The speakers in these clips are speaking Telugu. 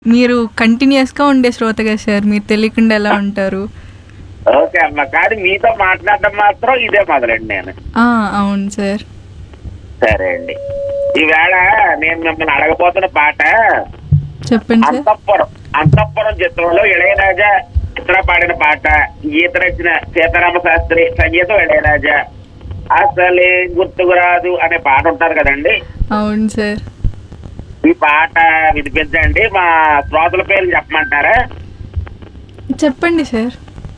మీరు కంటిన్యూస్గా ఉండే శ్రోత కదా సార్ మీరు తెలియకుండా ఎలా ఉంటారు ఓకే అమ్మ కానీ మీతో మాట్లాడటం మాత్రం ఇదే మొదలండి నేను ఆ, అవును సార్ సరే అండి ఈవేళ నేను మిమ్మల్ని అడగబోతున్న పాట చెప్పండి సార్ అంతఃపురం అంతఃపురం చిత్రంలో ఇళయరాజా చిత్ర పాడిన పాట గీత రచన సీతారామ శాస్త్రి సంగీతం ఇళయరాజా అసలే గుర్తుకు రాదు అనే పాట ఉంటారు కదండి అవును సార్ ఈ పాట వినిపించండి మా శ్రోతల పేర్లు చెప్పమంటారా చెప్పండి సార్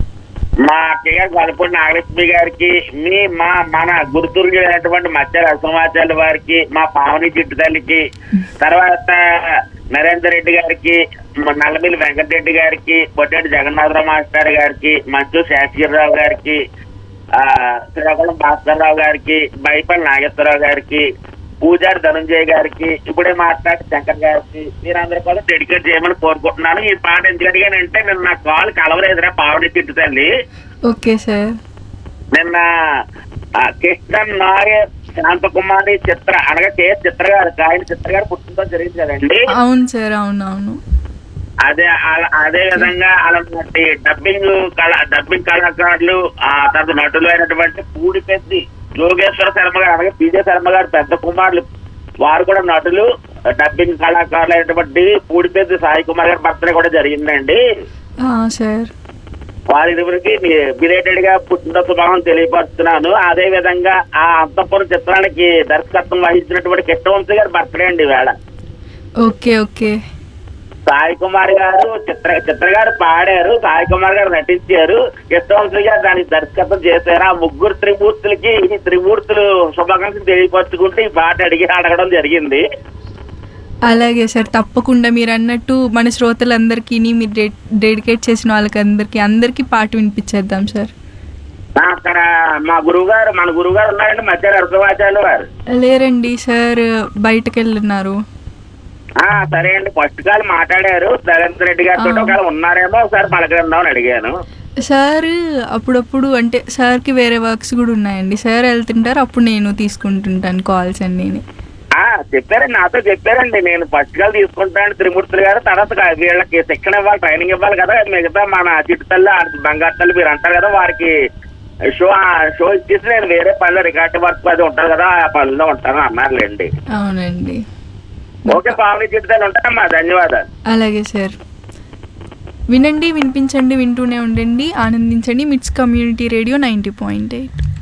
మా అక్కయ్య గారు గొల్లపూడి నాగలక్ష్మి గారికి మీ మా మన గుర్తులైనటువంటి మధ్య రసమాచార్య వారికి మా పావని చిట్టు తల్లికి తర్వాత నరేందర్ రెడ్డి గారికి మ- నల్లమిల్లి వెంకటరెడ్డి గారికి పొట్టేటి జగన్నాథరావు మాస్టర్ గారికి మంచు శేషగిరిరావు గారికి ఆ శ్రీకాకుళం భాస్కర్రావు గారికి బైపల్లి నాగేశ్వరరావు గారికి పూజారి ధనుంజయ్ గారికి ఇప్పుడే మాట్లాడి శంకర్ గారికి మీరందరూ కూడా డెడికేట్ చేయమని కోరుకుంటున్నాను ఈ పాట ఎందుకు అడిగానంటే నిన్న నా కాల్ కలవలేదురా పావని చిట్టు తల్లి ఓకే సార్ నిన్న ఆ, కృష్ణన్ నాగర్ శాంతకుమారి చిత్ర అనగా కే చిత్ర గారు ఆయన చిత్ర గారు పుట్టినరోజు జరిగింది కదండి అవును సార్ అవును అవును అదే అలా- అదే విధంగా అలాంటి డబ్బింగ్ కళ డబ్బింగ్ కళాకారులు ఆ తర్వాత నటులు అయినటువంటి పూడి పెద్ది యోగేశ్వర శర్మ గారు అలాగే పీజే శర్మ గారు పెద్ద కుమారులు వారు కూడా నటులు డబ్బింగ్ కళాకారులు అయినటువంటి పూడిపెద్ది సాయి కుమార్ గారి బర్త్డే కూడా జరిగిందండి ఆ, సార్ వారి ఇరువురికి బిలేటెడ్ గా పుట్టిన శుభాకాంక్షలు తెలియపరుస్తున్నాను అదే విధంగా ఆ అంతపురం చిత్రానికి దర్శకత్వం వహించినటువంటి కృష్ణవంశీ గారి బర్త్డే అండి వేళ ఓకే ఓకే సాయి కుమార్ గారు చిత్ర చిత్ర గారు పాడారు సాయి కుమార్ గారు నటించారు కృష్ణవంశీ గారు దానికి దర్శకత్వం చేశారు ఆ ముగ్గురు త్రిమూర్తులకి ఈ త్రిమూర్తులు శుభాకాంక్షలు తెలియపరుచుకుంటే ఈ పాట అడిగి అడగడం జరిగింది అలాగే సార్ తప్పకుండా మీరు అన్నట్టు మన శ్రోతలందరికీ మీరు డె- డెడికేట్ చేసిన వాళ్ళకి అందరికీ అందరికీ పాట వినిపించేద్దాం సార్ ఆ, అక్కడ మా గురువు గారు మన గురువు గారు ఉన్నారండి మధ్య నరసింహాచార్యులు వారు లేరండి సార్ బయటకు వెళ్ళున్నారు ఆ సరే అండి ఫస్ట్ కాల్ మాట్లాడారు నరేంద్ర రెడ్డి గారితో ఆ. ఒకవేళ ఉన్నారేమో ఒకసారి పలకరిందామని అడిగాను సార్ అప్పుడప్పుడు అంటే సార్కి వేరే వర్క్స్ కూడా ఉన్నాయండి సార్ వెళ్తుంటారు అప్పుడు నేను తీసుకుంటుంటాను కాల్స్ అన్నీ ఆ చెప్పారండి నాతో చెప్పారండి నేను ఫస్ట్ కాల్ తీసుకుంటాను త్రిమూర్తులు గారు తర్వాత కా- వీళ్ళకి శిక్షణ ఇవ్వాలి ట్రైనింగ్ ఇవ్వాలి కదా మిగతా మన చిట్టు తల్లి ఆ బంగారు తల్లి మీరు అంటారు కదా వారికి షో షో ఇచ్చేసి నేను వేరే పనిలో రికార్డు వర్క్ అది ఉంటారు కదా ఆ పనిలో ఉంటాను అన్నారులేండి అవునండి ఓకే పావని చిట్టు తల్లి ఉంటానమ్మా ధన్యవాదాలు అలాగే సార్ వినండి వినిపించండి వింటూనే ఉండండి ఆనందించండి MITS community radio ninety point eight